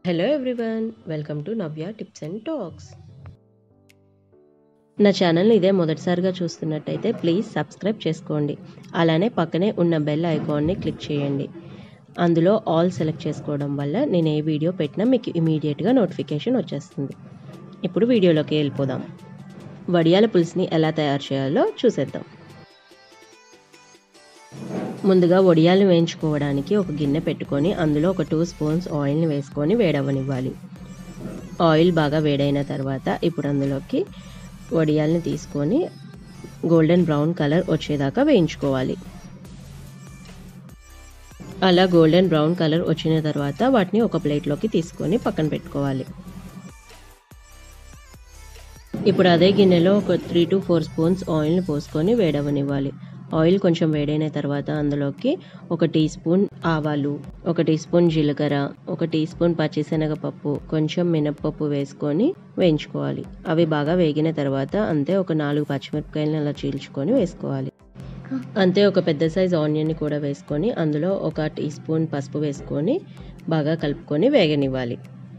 hello everyone welcome to Navya tips and talks నా ఛానల్ని ఇదే మొదటిసారిగా చూస్తున్నట్టయితే ప్లీజ్ సబ్స్క్రైబ్ చేసుకోండి అలానే పక్కనే ఉన్న బెల్ ఐకాన్ని క్లిక్ చేయండి అందులో ఆల్ సెలెక్ట్ చేసుకోవడం వల్ల నేను ఏ వీడియో పెట్టినా మీకు ఇమీడియట్గా నోటిఫికేషన్ వచ్చేస్తుంది ఇప్పుడు వీడియోలోకి వెళ్ళిపోదాం వడియాల పులుసుని ఎలా తయారు చేయాలో చూసేద్దాం ముందుగా వడియాలు వేయించుకోవడానికి ఒక గిన్నె పెట్టుకొని అందులో ఒక టూ స్పూన్స్ ఆయిల్ని వేసుకొని వేడవనివ్వాలి ఆయిల్ బాగా వేడైన తర్వాత ఇప్పుడు అందులోకి వడియాల్ని తీసుకొని గోల్డెన్ బ్రౌన్ కలర్ వచ్చేదాకా వేయించుకోవాలి అలా గోల్డెన్ బ్రౌన్ కలర్ వచ్చిన తర్వాత వాటిని ఒక ప్లేట్లోకి తీసుకొని పక్కన పెట్టుకోవాలి ఇప్పుడు అదే గిన్నెలో ఒక త్రీ టు ఫోర్ స్పూన్స్ ఆయిల్ని పోసుకొని వేడవనివ్వాలి ఆయిల్ కొంచెం వేడైన తర్వాత అందులోకి ఒక టీ స్పూన్ ఆవాలు ఒక టీ స్పూన్ జీలకర్ర ఒక టీ స్పూన్ పచ్చిశనగపప్పు కొంచెం మినప్పప్పు వేసుకొని వేయించుకోవాలి అవి బాగా వేగిన తర్వాత అంతే ఒక నాలుగు పచ్చిమిరపకాయలను అలా చీల్చుకొని వేసుకోవాలి అంతే ఒక పెద్ద సైజ్ ఆనియన్ని కూడా వేసుకొని అందులో ఒక టీ స్పూన్ పసుపు వేసుకొని బాగా కలుపుకొని వేగనివ్వాలి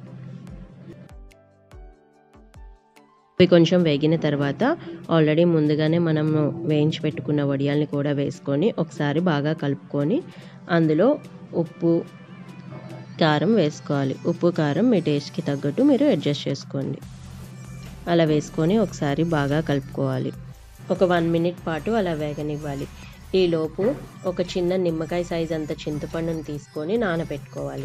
అవి కొంచెం వేగిన తర్వాత ఆల్రెడీ ముందుగానే మనము వేయించి పెట్టుకున్న వడియాల్ని కూడా వేసుకొని ఒకసారి బాగా కలుపుకొని అందులో ఉప్పు కారం వేసుకోవాలి ఉప్పు కారం మీ టేస్ట్కి తగ్గట్టు మీరు అడ్జస్ట్ చేసుకోండి అలా వేసుకొని ఒకసారి బాగా కలుపుకోవాలి ఒక వన్ మినిట్ పాటు అలా వేగనివ్వాలి ఈలోపు ఒక చిన్న నిమ్మకాయ సైజ్ అంత చింతపండుని తీసుకొని నానబెట్టుకోవాలి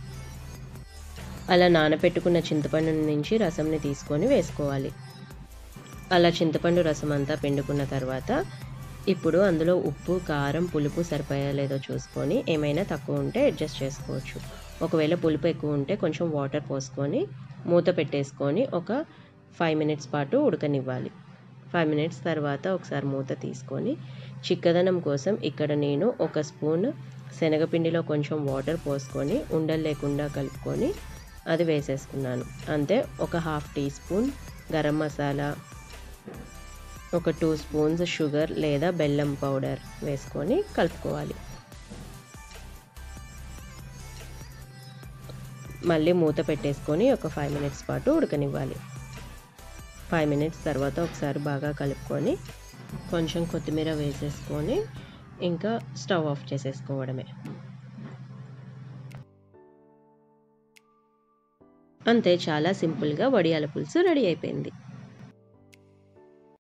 అలా నానబెట్టుకున్న చింతపండు నుంచి రసంని తీసుకొని వేసుకోవాలి అలా చింతపండు రసం అంతా పిండుకున్న తర్వాత ఇప్పుడు అందులో ఉప్పు కారం పులుపు సరిపోయా లేదో చూసుకొని ఏమైనా తక్కువ ఉంటే అడ్జస్ట్ చేసుకోవచ్చు ఒకవేళ పులుపు ఎక్కువ ఉంటే కొంచెం వాటర్ పోసుకొని మూత పెట్టేసుకొని ఒక ఫైవ్ మినిట్స్ పాటు ఉడకనివ్వాలి ఫైవ్ మినిట్స్ తర్వాత ఒకసారి మూత తీసుకొని చిక్కదనం కోసం ఇక్కడ నేను ఒక స్పూన్ శనగపిండిలో కొంచెం వాటర్ పోసుకొని ఉండలు లేకుండా కలుపుకొని అది వేసేసుకున్నాను అంతే ఒక half teaspoon garam masala ఒక టూ స్పూన్స్ షుగర్ లేదా బెల్లం పౌడర్ వేసుకొని కలుపుకోవాలి మళ్ళీ మూత పెట్టేసుకొని ఒక ఫైవ్ మినిట్స్ పాటు ఉడకనివ్వాలి ఫైవ్ మినిట్స్ తర్వాత ఒకసారి బాగా కలుపుకొని కొంచెం కొత్తిమీర వేసేసుకొని ఇంకా స్టవ్ ఆఫ్ చేసేసుకోవడమే అంతే చాలా సింపుల్గా వడియాల పులుసు రెడీ అయిపోయింది